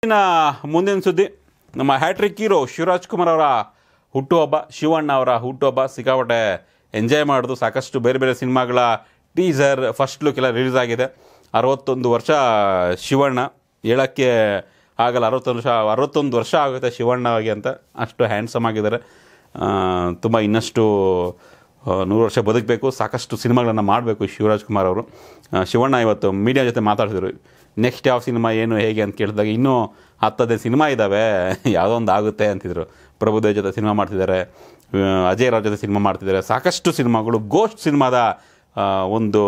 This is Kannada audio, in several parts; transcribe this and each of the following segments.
ಇನ್ನು ಮುಂದಿನ ಸುದ್ದಿ ನಮ್ಮ ಹ್ಯಾಟ್ರಿಕ್ ಹೀರೋ ಶಿವರಾಜ್ ಕುಮಾರ್ ಅವರ ಹುಟ್ಟುಹಬ್ಬ ಶಿವಣ್ಣ ಅವರ ಹುಟ್ಟುಹಬ್ಬ ಸಿಕ್ಕಾಪಟ್ಟೆ ಎಂಜಾಯ್ ಮಾಡೋದು ಸಾಕಷ್ಟು ಬೇರೆ ಬೇರೆ ಸಿನಿಮಾಗಳ ಟೀಸರ್ ಫಸ್ಟ್ ಲುಕ್ ಎಲ್ಲ ರಿಲೀಸ್ ಆಗಿದೆ ಅರವತ್ತೊಂದು ವರ್ಷ ಶಿವಣ್ಣ ಹೇಳೋಕ್ಕೆ ಆಗಲ್ಲ ಅರವತ್ತೊಂದು ವರ್ಷ ಅರವತ್ತೊಂದು ವರ್ಷ ಆಗುತ್ತೆ ಶಿವಣ್ಣಗೆ ಅಂತ ಅಷ್ಟು ಹ್ಯಾಂಡ್ಸಮ್ ಆಗಿದ್ದಾರೆ ತುಂಬ ಇನ್ನಷ್ಟು ಆ, ನೂರು ವರ್ಷ ಬದುಕಬೇಕು ಸಾಕಷ್ಟು ಸಿನಿಮಾಗಳನ್ನು ಮಾಡಬೇಕು ಶಿವರಾಜ್ ಕುಮಾರ್ ಅವರು ಆ, ಶಿವಣ್ಣ ಇವತ್ತು ಮೀಡಿಯಾ ಜೊತೆ ಮಾತಾಡ್ತಿದ್ರು ನೆಕ್ಸ್ಟ್ ಯಾವ ಸಿನಿಮಾ ಏನು ಹೇಗೆ ಅಂತ ಕೇಳಿದಾಗ ಇನ್ನೂ ಹತ್ತದೇ ಸಿನಿಮಾ ಇದ್ದಾವೆ ಯಾವುದೋ ಒಂದು ಆಗುತ್ತೆ ಅಂತಿದ್ರು ಪ್ರಭುದೇವ್ ಜೊತೆ ಸಿನಿಮಾ ಮಾಡ್ತಿದ್ದಾರೆ ಆ, ಅಜಯ್ ರಾವ್ ಜೊತೆ ಸಿನಿಮಾ ಮಾಡ್ತಿದ್ದಾರೆ ಸಾಕಷ್ಟು ಸಿನಿಮಾಗಳು ಗೋಸ್ಟ್ ಸಿನಿಮಾದ ಆ, ಒಂದು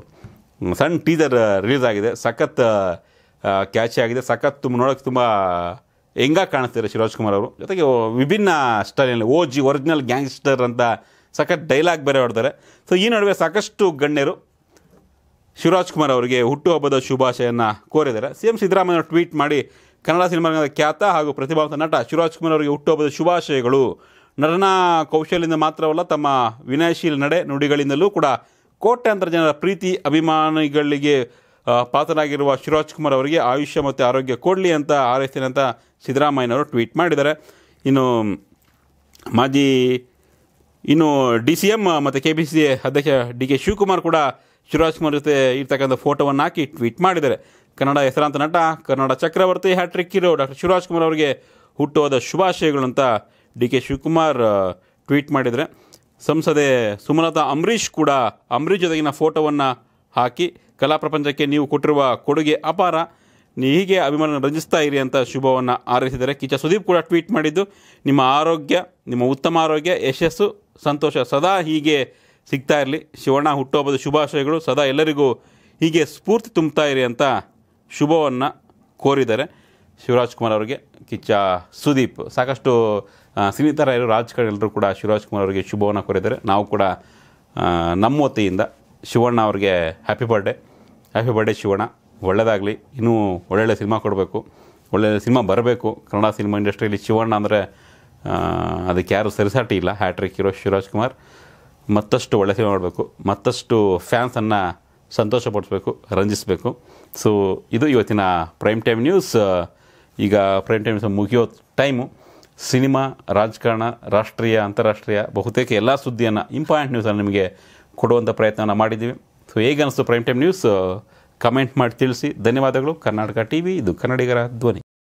ಸಣ್ಣ ಟೀಸರ್ ರಿಲೀಸ್ ಆಗಿದೆ ಸಖತ್ ಕ್ಯಾಚಿ ಆಗಿದೆ ಸಖತ್ ತುಂಬ ನೋಡೋಕ್ಕೆ ತುಂಬ ಹೆಂಗಾಗಿ ಕಾಣಿಸ್ತಿದ್ದಾರೆ ಶಿವರಾಜ್ ಕುಮಾರ್ ಅವರು ಜೊತೆಗೆ ವಿಭಿನ್ನ ಸ್ಟೈಲಲ್ಲಿ ಓ ಜಿ ಒರಿಜಿನಲ್ ಗ್ಯಾಂಗ್ಸ್ಟರ್ ಅಂತ ಸಖತ್ ಡೈಲಾಗ್ ಬೇರೆ ಹೊಡ್ತಾರೆ ಸೊ ಈ ನಡುವೆ ಸಾಕಷ್ಟು ಗಣ್ಯರು ಶಿವರಾಜ್ ಕುಮಾರ್ ಅವರಿಗೆ ಹುಟ್ಟುಹಬ್ಬದ ಶುಭಾಶಯನ ಕೋರಿದ್ದಾರೆ ಸಿ ಎಂ ಸಿದ್ದರಾಮಯ್ಯ ಅವರು ಟ್ವೀಟ್ ಮಾಡಿ ಕನ್ನಡ ಸಿನಿಮಾದ ಖ್ಯಾತ ಹಾಗೂ ಪ್ರತಿಭಾವಂತ ನಟ ಶಿವರಾಜ್ ಕುಮಾರ್ ಅವರಿಗೆ ಹುಟ್ಟುಹಬ್ಬದ ಶುಭಾಶಯಗಳು ನಟನಾ ಕೌಶಲ್ಯದಿಂದ ಮಾತ್ರವಲ್ಲ ತಮ್ಮ ವಿನಯಶೀಲ ನಡೆ ನುಡಿಗಳಿಂದಲೂ ಕೂಡ ಕೋಟ್ಯಾಂತರ ಜನರ ಪ್ರೀತಿ ಅಭಿಮಾನಿಗಳಿಗೆ ಆ, ಪಾತ್ರರಾಗಿರುವ ಶಿವರಾಜ್ ಕುಮಾರ್ ಅವರಿಗೆ ಆಯುಷ್ಯ ಮತ್ತು ಆರೋಗ್ಯ ಕೊಡಲಿ ಅಂತ ಹಾರೈಸ್ತೀನಿ ಅಂತ ಸಿದ್ದರಾಮಯ್ಯನವರು ಟ್ವೀಟ್ ಮಾಡಿದ್ದಾರೆ ಇನ್ನು ಮಾಜಿ ಇನ್ನು ಡಿ ಸಿ ಎಮ್ ಮತ್ತು ಕೆ ಪಿ ಸಿ ಸಿ ಅಧ್ಯಕ್ಷ ಡಿ ಕೆ ಶಿವಕುಮಾರ್ ಕೂಡ ಶಿವರಾಜ್ ಕುಮಾರ್ ಜೊತೆ ಇರ್ತಕ್ಕಂಥ ಫೋಟೋವನ್ನು ಹಾಕಿ ಟ್ವೀಟ್ ಮಾಡಿದ್ದಾರೆ ಕನ್ನಡ ಹೆಸರಾಂತ ನಟ Kannada Chakravarthi hattrick hero doctor Shivaraj Kumar ಅವರಿಗೆ ಹುಟ್ಟುಹೋದ ಶುಭಾಶಯಗಳು ಅಂತ ಡಿ ಕೆ ಶಿವಕುಮಾರ್ ಆ, ಟ್ವೀಟ್ ಮಾಡಿದರೆ ಸಂಸದೆ ಸುಮಲತಾ ಅಂಬರೀಷ್ ಕೂಡ ಅಂಬರೀಷ್ ಜೊತೆಗಿನ ಫೋಟೋವನ್ನು ಹಾಕಿ ಕಲಾ ಪ್ರಪಂಚಕ್ಕೆ ನೀವು ಕೊಟ್ಟಿರುವ ಕೊಡುಗೆ ಅಪಾರ ನೀ ಹೀಗೆ ಅಭಿಮಾನ ರಂಜಿಸ್ತಾ ಇರಿ ಅಂತ ಶುಭವನ್ನು ಹಾರೈಸಿದ್ದಾರೆ ಕಿಚ್ಚ ಸುದೀಪ್ ಕೂಡ ಟ್ವೀಟ್ ಮಾಡಿದ್ದು ನಿಮ್ಮ ಆರೋಗ್ಯ ನಿಮ್ಮ ಉತ್ತಮ ಆರೋಗ್ಯ ಯಶಸ್ಸು ಸಂತೋಷ ಸದಾ ಹೀಗೆ ಸಿಗ್ತಾ ಇರಲಿ ಶಿವಣ್ಣ ಹುಟ್ಟುಹಬ್ಬದ ಶುಭಾಶಯಗಳು ಸದಾ ಎಲ್ಲರಿಗೂ ಹೀಗೆ ಸ್ಫೂರ್ತಿ ತುಂಬ್ತಾ ಇರಿ ಅಂತ ಶುಭವನ್ನು ಕೋರಿದ್ದಾರೆ ಶಿವರಾಜ್ ಕುಮಾರ್ ಅವರಿಗೆ ಕಿಚ್ಚ ಸುದೀಪ್ ಸಾಕಷ್ಟು ಆ, ಸಿನಿತಾರೆಯರು ರಾಜಕಾರಣಿಗಳು ಕೂಡ ಶಿವರಾಜ್ ಕುಮಾರ್ ಅವರಿಗೆ ಶುಭವನ್ನು ಕೋರಿದ್ದಾರೆ ನಾವು ಕೂಡ ಆ, ನಮ್ಮ ವತಿಯಿಂದ ಶಿವಣ್ಣ ಅವರಿಗೆ happy birthday happy birthday Shivanna ಒಳ್ಳೆಯದಾಗಲಿ ಇನ್ನೂ ಒಳ್ಳೊಳ್ಳೆ ಸಿನಿಮಾ ಕೊಡಬೇಕು ಒಳ್ಳೆಯ ಸಿನಿಮಾ ಬರಬೇಕು ಕನ್ನಡ ಸಿನಿಮಾ ಇಂಡಸ್ಟ್ರಿಯಲ್ಲಿ ಶಿವಣ್ಣ ಅಂದರೆ ಅದಕ್ಕೆ ಯಾರು ಸರಿಸಾಟಿ ಇಲ್ಲ ಹ್ಯಾಟ್ರಿಕ್ ಹೀರೋ ಶಿವರಾಜ್ ಕುಮಾರ್ ಮತ್ತಷ್ಟು ಒಳ್ಳೆ ಸಿನಿಮಾ ಮಾಡಬೇಕು ಮತ್ತಷ್ಟು ಫ್ಯಾನ್ಸನ್ನು ಸಂತೋಷಪಡಿಸ್ಬೇಕು ರಂಜಿಸಬೇಕು ಸೊ ಇದು ಇವತ್ತಿನ ಪ್ರೈಮ್ ಟೈಮ್ ನ್ಯೂಸ್ ಈಗ ಪ್ರೈಮ್ ಟೈಮ್ ನ್ಯೂಸ್ ಮುಗಿಯೋ ಟೈಮು ಸಿನಿಮಾ ರಾಜಕಾರಣ ರಾಷ್ಟ್ರೀಯ ಅಂತಾರಾಷ್ಟ್ರೀಯ ಬಹುತೇಕ ಎಲ್ಲ ಸುದ್ದಿಯನ್ನು ಇಂಪಾರ್ಟೆಂಟ್ ನ್ಯೂಸನ್ನು ನಿಮಗೆ ಕೊಡುವಂಥ ಪ್ರಯತ್ನವನ್ನು ಮಾಡಿದ್ದೀವಿ ಸೊ ಹೇಗೆ ಅನಿಸ್ತು ಪ್ರೈಮ್ ಟೈಮ್ ನ್ಯೂಸ್ ಕಮೆಂಟ್ ಮಾಡಿ ತಿಳಿಸಿ ಧನ್ಯವಾದಗಳು ಕರ್ನಾಟಕ ಟಿ ವಿ ಇದು ಕನ್ನಡಿಗರ ಧ್ವನಿ